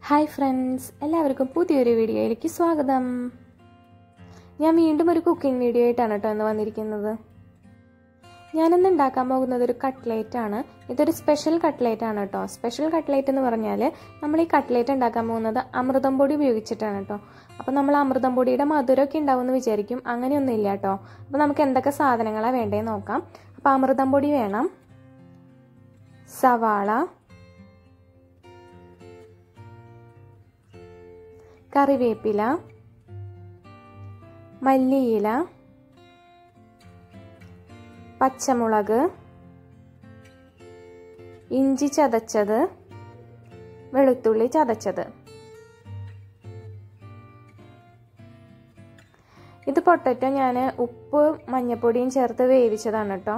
hi friends എല്ലാവർക്കും പുതിയൊരു വീഡിയോയിലേക്ക് സ്വാഗതം ഞാൻ വീണ്ടും ഒരു കുക്കിംഗ് വീഡിയോ ആയിട്ടാണ് കേട്ടോ ഇന്ന് വന്നിരിക്കുന്നത് ഞാനിന്ന് ഉണ്ടാക്കാൻ പോകുന്നത് ഒരു കട്ട്ലേറ്റ് ആണ് ഇതൊരു സ്പെഷ്യൽ കട്ട്ലേറ്റ് ആണ് കേട്ടോ സ്പെഷ്യൽ കട്ട്ലേറ്റ് എന്ന് പറഞ്ഞാൽ നമ്മൾ ഈ കട്ട്ലേറ്റ് ഉണ്ടാക്കാൻ പോകുന്നത് അമൃതം പൊടി ഉപയോഗിച്ചിട്ടാണ് കേട്ടോ അപ്പോൾ നമ്മൾ അമൃതം പൊടിയുടെ മധുരമൊക്കെ ഉണ്ടാവുമെന്ന് വിചാരിക്കും അങ്ങനെയൊന്നും ഇല്ല കേട്ടോ അപ്പോൾ നമുക്ക് എന്തൊക്കെ സാധനങ്ങളാണ് വേണ്ടതെന്ന് നോക്കാം അപ്പോൾ അമൃതം പൊടി വേണം സവാള കറിവേപ്പില മല്ലിയില പച്ചമുളക് ഇഞ്ചി ചതച്ചത് വെളുത്തുള്ളി ചതച്ചത് ഇത് പൊട്ടറ്റോ ഞാൻ ഉപ്പ് മഞ്ഞപ്പൊടിയും ചേർത്ത് വേവിച്ചതാണ് കേട്ടോ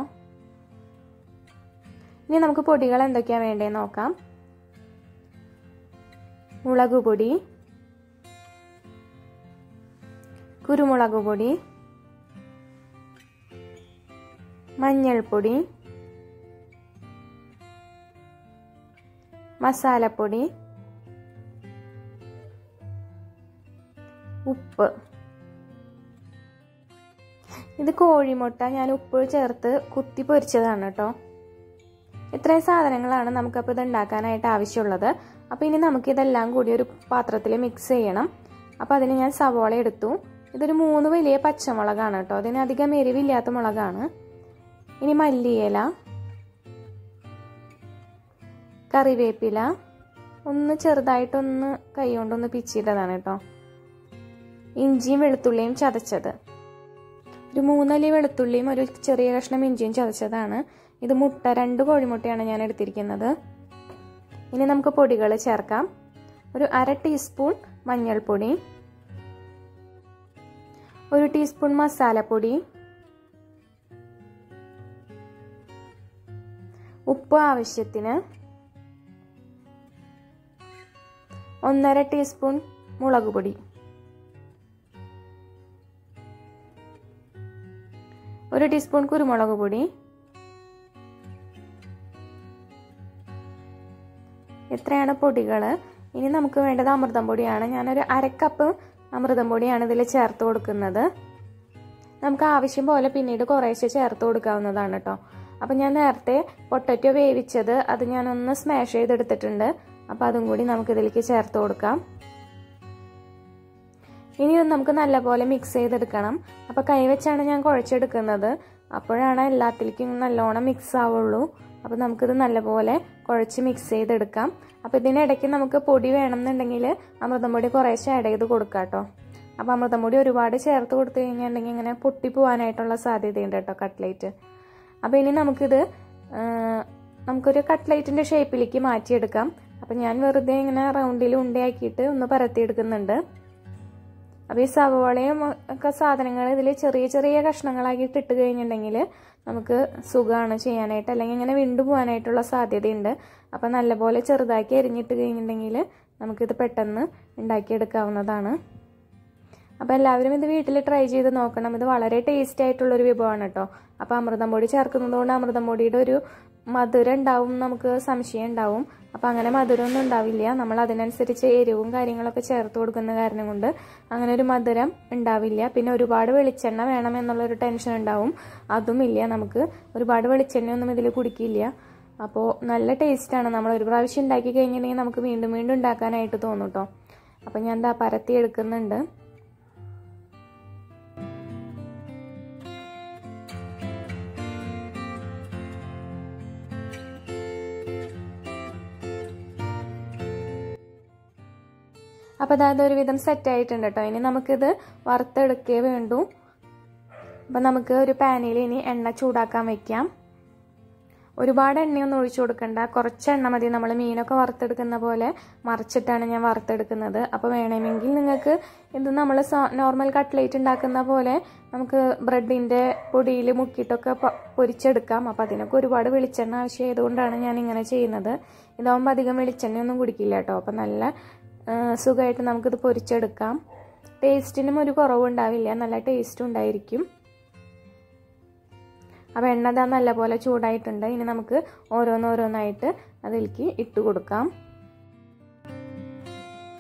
ഇനി നമുക്ക് പൊടികൾ എന്തൊക്കെയാണ് വേണ്ടതെന്ന് നോക്കാം മുളക് പൊടി കുരുമുളക് പൊടി മഞ്ഞൾപ്പൊടി മസാലപ്പൊടി ഉപ്പ് ഇത് കോഴിമുട്ട ഞാൻ ഉപ്പ് ചേർത്ത് കുത്തി പൊരിച്ചതാണ് കേട്ടോ ഇത്രയും സാധനങ്ങളാണ് നമുക്കപ്പോൾ ഇത് ഉണ്ടാക്കാനായിട്ട് ആവശ്യമുള്ളത് അപ്പോൾ ഇനി നമുക്കിതെല്ലാം കൂടി ഒരു പാത്രത്തിൽ മിക്സ് ചെയ്യണം അപ്പോൾ അതിന് ഞാൻ സവോള എടുത്തു ഇതൊരു മൂന്ന് വലിയ പച്ചമുളകാണ് കേട്ടോ അതിന് അധികം എരിവില്ലാത്ത മുളകാണ് ഇനി മല്ലിയില കറിവേപ്പില ഒന്ന് ചെറുതായിട്ടൊന്ന് കൈ കൊണ്ടൊന്ന് പിച്ചിട്ടതാണ് കേട്ടോ ഇഞ്ചിയും വെളുത്തുള്ളിയും ചതച്ചത് ഒരു മൂന്നല്ലി വെളുത്തുള്ളിയും ഒരു ചെറിയ കഷ്ണം ഇഞ്ചിയും ചതച്ചതാണ് ഇത് മുട്ട രണ്ട് കോഴിമുട്ടയാണ് ഞാൻ എടുത്തിരിക്കുന്നത് ഇനി നമുക്ക് പൊടികൾ ചേർക്കാം ഒരു അര ടീസ്പൂൺ മഞ്ഞൾപ്പൊടി ഒരു ടീസ്പൂൺ മസാലപ്പൊടി ഉപ്പ് ആവശ്യത്തിന് ഒന്നര ടീസ്പൂൺ മുളക് പൊടി ഒരു ടീസ്പൂൺ കുരുമുളക് പൊടി ഇത്രയാണ് പൊടികൾ ഇനി നമുക്ക് വേണ്ടത് അമൃതം പൊടിയാണ് ഞാനൊരു അരക്കപ്പ് അമൃതം പൊടിയാണ് ഇതിൽ ചേർത്ത് കൊടുക്കുന്നത് നമുക്ക് ആവശ്യം പോലെ പിന്നീട് കുറേശ്ശെ ചേർത്ത് കൊടുക്കാവുന്നതാണ് കേട്ടോ അപ്പം ഞാൻ നേരത്തെ പൊട്ടറ്റോ വേവിച്ചത് അത് ഞാനൊന്ന് സ്മാഷ് ചെയ്തെടുത്തിട്ടുണ്ട് അപ്പോൾ അതും കൂടി നമുക്ക് ഇതിലേക്ക് ചേർത്ത് കൊടുക്കാം ഇനി ഇത് നമുക്ക് നല്ലപോലെ മിക്സ് ചെയ്തെടുക്കണം അപ്പോൾ കൈവച്ചാണ് ഞാൻ കുഴച്ചെടുക്കുന്നത് അപ്പോഴാണ് എല്ലാത്തിലേക്കും നല്ലോണം മിക്സ് ആവുള്ളൂ അപ്പോൾ നമുക്കിത് നല്ലപോലെ കുഴച്ച് മിക്സ് ചെയ്തെടുക്കാം അപ്പോൾ ഇതിനിടയ്ക്ക് നമുക്ക് പൊടി വേണമെന്നുണ്ടെങ്കിൽ അമൃതം പൊടി കുറേശ്ശെ ആഡ് ചെയ്ത് കൊടുക്കാം കേട്ടോ അപ്പോൾ അമൃതം പൊടി ഒരുപാട് ചേർത്ത് കൊടുത്തു കഴിഞ്ഞിട്ടുണ്ടെങ്കിൽ ഇങ്ങനെ പൊട്ടിപ്പോവാനായിട്ടുള്ള സാധ്യതയുണ്ട് കേട്ടോ കട്ട്ലേറ്റ് അപ്പോൾ ഇനി നമുക്കിത് നമുക്കൊരു കട്ട്ലേറ്റിൻ്റെ ഷേപ്പിലേക്ക് മാറ്റിയെടുക്കാം അപ്പോൾ ഞാൻ വെറുതെ ഇങ്ങനെ റൗണ്ടിൽ ഉണ്ടയാക്കിയിട്ട് ഒന്ന് പരത്തിയെടുക്കുന്നുണ്ട് അപ്പോൾ ഈ സവോളയും ഒക്കെ സാധനങ്ങൾ ഇതിൽ ചെറിയ ചെറിയ കഷ്ണങ്ങളാക്കിയിട്ട് ഇട്ട് കഴിഞ്ഞിട്ടുണ്ടെങ്കിൽ നമുക്ക് സുഖമാണ് ചെയ്യാനായിട്ട് അല്ലെങ്കിൽ ഇങ്ങനെ വിണ്ടു പോകാനായിട്ടുള്ള സാധ്യതയുണ്ട് അപ്പോൾ നല്ലപോലെ ചെറുതാക്കി എരിഞ്ഞിട്ട് കഴിഞ്ഞിട്ടുണ്ടെങ്കിൽ നമുക്കിത് പെട്ടെന്ന് ഉണ്ടാക്കിയെടുക്കാവുന്നതാണ് അപ്പോൾ എല്ലാവരും ഇത് വീട്ടിൽ ട്രൈ ചെയ്ത് നോക്കണം ഇത് വളരെ ടേസ്റ്റി ആയിട്ടുള്ളൊരു വിഭവമാണ് കേട്ടോ അപ്പോൾ അമൃതം പൊടി ചേർക്കുന്നതുകൊണ്ട് അമൃതം പൊടിയുടെ ഒരു മധുരം ഉണ്ടാവും നമുക്ക് സംശയം ഉണ്ടാവും അപ്പോൾ അങ്ങനെ മധുരമൊന്നും ഉണ്ടാവില്ല നമ്മൾ അതിനനുസരിച്ച് എരിവും കാര്യങ്ങളൊക്കെ ചേർത്ത് കൊടുക്കുന്ന കാരണം കൊണ്ട് അങ്ങനെ ഒരു മധുരം ഉണ്ടാവില്ല പിന്നെ ഒരുപാട് വെളിച്ചെണ്ണ വേണം എന്നുള്ളൊരു ടെൻഷൻ ഉണ്ടാവും അതുമില്ല നമുക്ക് ഒരുപാട് വെളിച്ചെണ്ണയൊന്നും ഇതിൽ കുടിക്കില്ല അപ്പോൾ നല്ല ടേസ്റ്റാണ് നമ്മൾ ഒരു പ്രാവശ്യം ഉണ്ടാക്കി കഴിഞ്ഞിട്ടുണ്ടെങ്കിൽ നമുക്ക് വീണ്ടും വീണ്ടും ഉണ്ടാക്കാനായിട്ട് തോന്നും കേട്ടോ അപ്പോൾ ഞാൻ എന്താ പരത്തി എടുക്കുന്നുണ്ട് അപ്പോൾ അതായത് ഒരുവിധം സെറ്റ് ആയിട്ടുണ്ട് കേട്ടോ ഇനി നമുക്കിത് വറുത്തെടുക്കേ വേണ്ടൂ അപ്പം നമുക്ക് ഒരു പാനിൽ ഇനി എണ്ണ ചൂടാക്കാൻ വെക്കാം ഒരുപാട് എണ്ണയൊന്നും ഒഴിച്ചു കൊടുക്കണ്ട കുറച്ച് എണ്ണ മതി നമ്മൾ മീനൊക്കെ വറുത്തെടുക്കുന്ന പോലെ മറിച്ചിട്ടാണ് ഞാൻ വറുത്തെടുക്കുന്നത് അപ്പോൾ വേണമെങ്കിൽ നിങ്ങൾക്ക് ഇത് നമ്മൾ നോർമൽ കട്ട്ലേറ്റ് ഉണ്ടാക്കുന്ന പോലെ നമുക്ക് ബ്രെഡിൻ്റെ പൊടിയിൽ മുക്കിയിട്ടൊക്കെ പൊരിച്ചെടുക്കാം അപ്പോൾ അതിനൊക്കെ ഒരുപാട് വെളിച്ചെണ്ണ ആവശ്യമായതുകൊണ്ടാണ് ഞാൻ ഇങ്ങനെ ചെയ്യുന്നത് ഇതാകുമ്പോൾ അധികം വെളിച്ചെണ്ണയൊന്നും കുടിക്കില്ല കേട്ടോ അപ്പോൾ നല്ല സുഖമായിട്ട് നമുക്കിത് പൊരിച്ചെടുക്കാം ടേസ്റ്റിനും ഒരു കുറവുണ്ടാവില്ല നല്ല ടേസ്റ്റും ഉണ്ടായിരിക്കും അപ്പോൾ എണ്ണ ഇതാ നല്ലപോലെ ചൂടായിട്ടുണ്ട് ഇനി നമുക്ക് ഓരോന്നോരോന്നായിട്ട് അതിലേക്ക് ഇട്ട് കൊടുക്കാം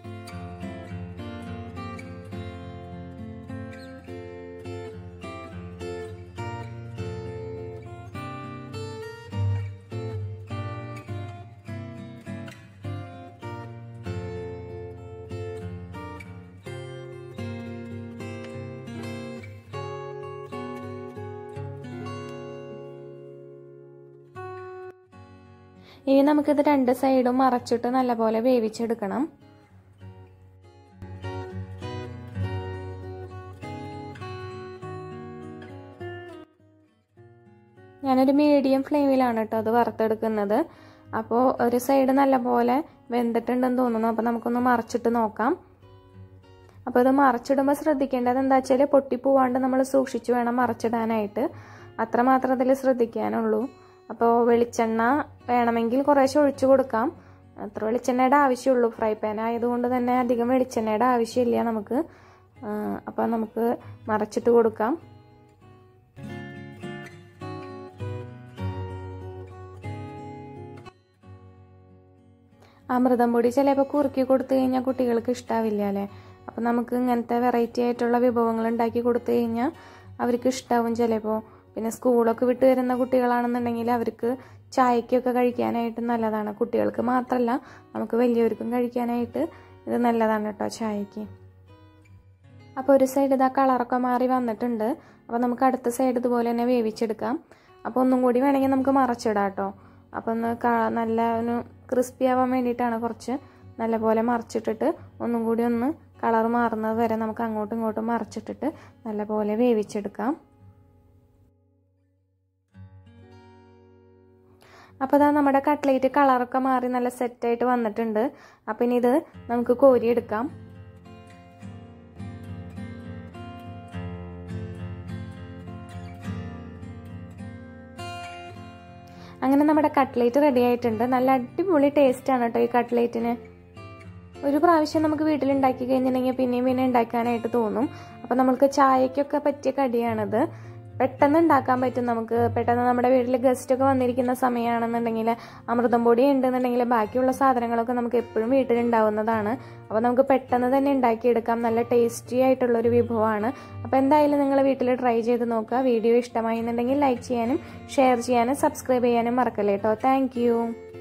ഇനി നമുക്കിത് രണ്ട് സൈഡും മറച്ചിട്ട് നല്ലപോലെ വേവിച്ചെടുക്കണം ഞാനൊരു മീഡിയം ഫ്ലെയിമിലാണ് കേട്ടോ അത് വറുത്തെടുക്കുന്നത് അപ്പോൾ ഒരു സൈഡ് നല്ലപോലെ വെന്തിട്ടുണ്ടെന്ന് തോന്നുന്നു അപ്പോൾ നമുക്കൊന്ന് മറച്ചിട്ട് നോക്കാം അപ്പോൾ ഇത് മറച്ചിടുമ്പോൾ ശ്രദ്ധിക്കേണ്ടത് എന്താ വെച്ചാൽ പൊട്ടിപ്പോവാണ്ട് നമ്മൾ സൂക്ഷിച്ച് വേണം മറച്ചിടാനായിട്ട് അത്രമാത്രം അതിൽ ശ്രദ്ധിക്കാനുള്ളൂ അപ്പോൾ വെളിച്ചെണ്ണ വേണമെങ്കിൽ കുറേശ്ശെ ഒഴിച്ചു കൊടുക്കാം അത്ര വെളിച്ചെണ്ണയുടെ ആവശ്യമുള്ളൂ ഫ്രൈ പാൻ ആയതുകൊണ്ട് തന്നെ അധികം വെളിച്ചെണ്ണയുടെ ആവശ്യമില്ല നമുക്ക് അപ്പോൾ നമുക്ക് മറച്ചിട്ട് കൊടുക്കാം അമൃതം പൊടി ചിലപ്പോൾ കുറുക്കി കൊടുത്തു കഴിഞ്ഞാൽ കുട്ടികൾക്ക് ഇഷ്ടാവില്ല അല്ലേ അപ്പം നമുക്ക് ഇങ്ങനത്തെ വെറൈറ്റി ആയിട്ടുള്ള വിഭവങ്ങൾ ഉണ്ടാക്കി കൊടുത്തു കഴിഞ്ഞാൽ അവർക്ക് ഇഷ്ടാവും ചിലപ്പോൾ പിന്നെ സ്കൂളൊക്കെ വിട്ട് വരുന്ന കുട്ടികളാണെന്നുണ്ടെങ്കിൽ അവർക്ക് ചായക്കൊക്കെ കഴിക്കാനായിട്ട് നല്ലതാണ് കുട്ടികൾക്ക് മാത്രമല്ല നമുക്ക് വലിയവർക്കും കഴിക്കാനായിട്ട് ഇത് നല്ലതാണ് കേട്ടോ ചായക്ക് അപ്പോൾ ഒരു സൈഡ് ഇതാ കളറൊക്കെ മാറി വന്നിട്ടുണ്ട് അപ്പോൾ നമുക്ക് അടുത്ത സൈഡ് ഇതുപോലെ തന്നെ വേവിച്ചെടുക്കാം അപ്പോൾ ഒന്നും കൂടി വേണമെങ്കിൽ നമുക്ക് മറച്ചിടാം കേട്ടോ അപ്പോൾ ഒന്ന് നല്ല ഒന്ന് ക്രിസ്പി ആവാൻ വേണ്ടിയിട്ടാണ് കുറച്ച് നല്ലപോലെ മറിച്ചിട്ടിട്ട് ഒന്നും കൂടി ഒന്ന് കളർ മാറുന്നത് വരെ നമുക്ക് അങ്ങോട്ടും ഇങ്ങോട്ടും മറിച്ചിട്ടിട്ട് നല്ലപോലെ വേവിച്ചെടുക്കാം അപ്പോൾ ഇതാ നമ്മുടെ കട്ട്ലേറ്റ് കളറൊക്കെ മാറി നല്ല സെറ്റായിട്ട് വന്നിട്ടുണ്ട് അപ്പം ഇനി ഇത് നമുക്ക് കോരിയെടുക്കാം അങ്ങനെ നമ്മുടെ കട്ട്ലേറ്റ് റെഡി ആയിട്ടുണ്ട് നല്ല അടിപൊളി ടേസ്റ്റാണ് കേട്ടോ ഈ കട്ട്ലേറ്റിന് ഒരു പ്രാവശ്യം നമുക്ക് വീട്ടിൽ ഉണ്ടാക്കി കഴിഞ്ഞിട്ടുണ്ടെങ്കിൽ പിന്നെയും പിന്നെ ഉണ്ടാക്കാനായിട്ട് തോന്നും അപ്പോൾ നമുക്ക് ചായക്കൊക്കെ പറ്റിയ കടിയാണിത് പെട്ടെന്ന് ഉണ്ടാക്കാൻ പറ്റും നമുക്ക് പെട്ടെന്ന് നമ്മുടെ വീട്ടിൽ ഗസ്റ്റ് ഒക്കെ വന്നിരിക്കുന്ന സമയമാണെന്നുണ്ടെങ്കിൽ അമൃതം പൊടി ഉണ്ടെന്നുണ്ടെങ്കിൽ ബാക്കിയുള്ള സാധനങ്ങളൊക്കെ നമുക്ക് എപ്പോഴും വീട്ടിലുണ്ടാവുന്നതാണ് അപ്പോൾ നമുക്ക് പെട്ടെന്ന് തന്നെ ഉണ്ടാക്കിയെടുക്കാം നല്ല ടേസ്റ്റി ആയിട്ടുള്ളൊരു വിഭവമാണ് അപ്പോൾ എന്തായാലും നിങ്ങൾ വീട്ടിൽ ട്രൈ ചെയ്ത് നോക്കുക വീഡിയോ ഇഷ്ടമായി എന്നുണ്ടെങ്കിൽ ലൈക്ക് ചെയ്യാനും ഷെയർ ചെയ്യാനും സബ്സ്ക്രൈബ് ചെയ്യാനും മറക്കല്ലേ കേട്ടോ താങ്ക്